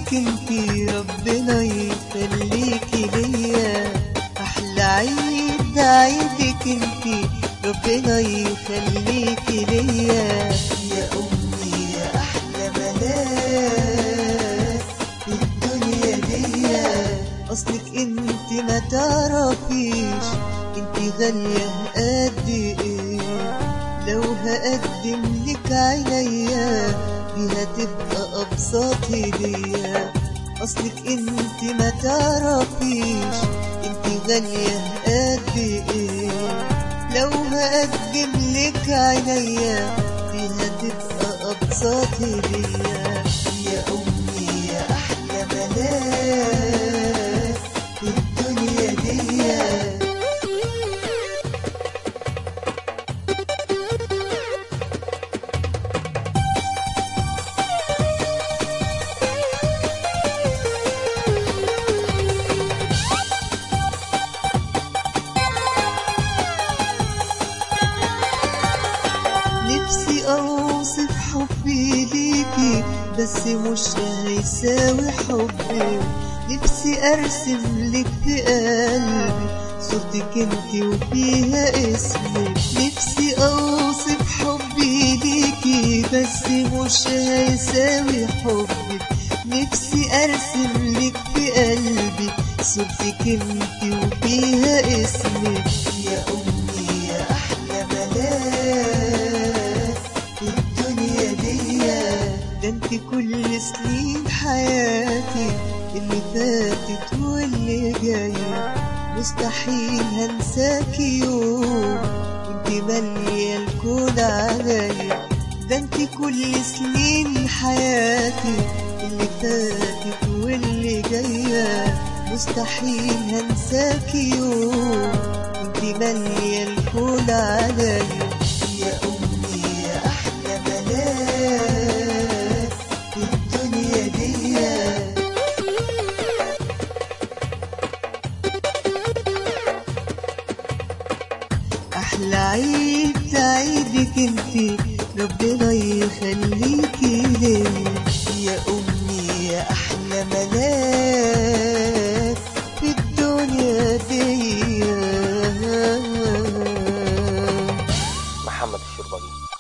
عيدك انتي ربنا يخليكي ليا احلى عيد عيدك انتي ربنا يخليكي ليا يا امي يا احلى بنات في الدنيا دي اصلك انت ما تعرفيش انت غالية قد ايه لو هقدم لك عينيا دي هتبقى ابسط هدية اصلك انت ما تعرفيش انت غالية قد ايه لو هقدم لك عينيا دي هتبقى ابسط هدية يا امي يا احلى بنات في الدنيا دي نفسي اوصف حبي ليكي بس مش هيساوي حبي نفسي ارسم لك في قلبي صورتك انت وفيها اسمك نفسي اوصف حبي ليكي بس مش هيساوي حبك نفسي ارسم لك في قلبي صورتك انت وفيها اسمك يا امي يا احلى بنات في الدنيا دي ده انت كل سنين حياتي اللي فاتت واللي جاية مستحيل هنساكي يوم انت مالية الكون عليا ده انت كل سنين حياتي اللي فاتت واللي جاية مستحيل هنساكي يوم انت مالية الكون عليا يا امي يا احلى بنات في الدنيا دي احلى عيد عيدك انتي ربنا يخليكي ليا يا امي يا احلى ملاك في الدنيا دي محمد الشربجي